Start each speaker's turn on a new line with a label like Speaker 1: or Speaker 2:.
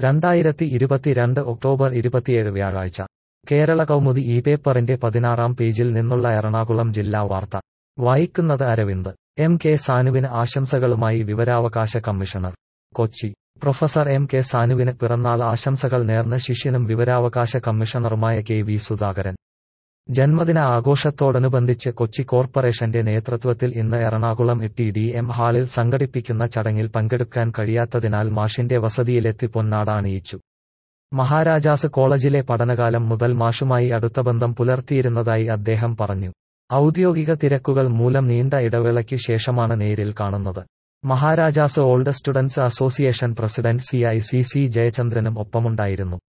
Speaker 1: രണ്ടായിരത്തി ഇരുപത്തിരണ്ട് ഒക്ടോബർ ഇരുപത്തിയേഴ് വ്യാഴാഴ്ച കേരള കൗമുദി ഈ പേപ്പറിന്റെ പതിനാറാം പേജിൽ നിന്നുള്ള എറണാകുളം ജില്ലാ വാർത്ത വായിക്കുന്നത് അരവിന്ദ് എം കെ സാനുവിന് ആശംസകളുമായി വിവരാവകാശ commissioner Kochi professor M K സാനുവിന് പിറന്നാൾ ആശംസകൾ നേർന്ന് ശിഷ്യനും വിവരാവകാശ കമ്മീഷണറുമായ കെ വി സുധാകരൻ ജന്മദിന ആഘോഷത്തോടനുബന്ധിച്ച് കൊച്ചി കോർപ്പറേഷന്റെ നേതൃത്വത്തിൽ ഇന്ന് എറണാകുളം ടി ഡി എം ഹാളിൽ സംഘടിപ്പിക്കുന്ന ചടങ്ങിൽ പങ്കെടുക്കാൻ കഴിയാത്തതിനാൽ മാഷിന്റെ വസതിയിലെത്തി പൊന്നാട അണിയിച്ചു മഹാരാജാസ് കോളേജിലെ പഠനകാലം മുതൽ മാഷുമായി അടുത്ത ബന്ധം പുലർത്തിയിരുന്നതായി അദ്ദേഹം പറഞ്ഞു ഔദ്യോഗിക തിരക്കുകൾ മൂലം നീണ്ട ഇടവേളയ്ക്ക് ശേഷമാണ് നേരിൽ കാണുന്നത് Maharajas old students association president C I C C ജയചന്ദ്രനും ഒപ്പമുണ്ടായിരുന്നു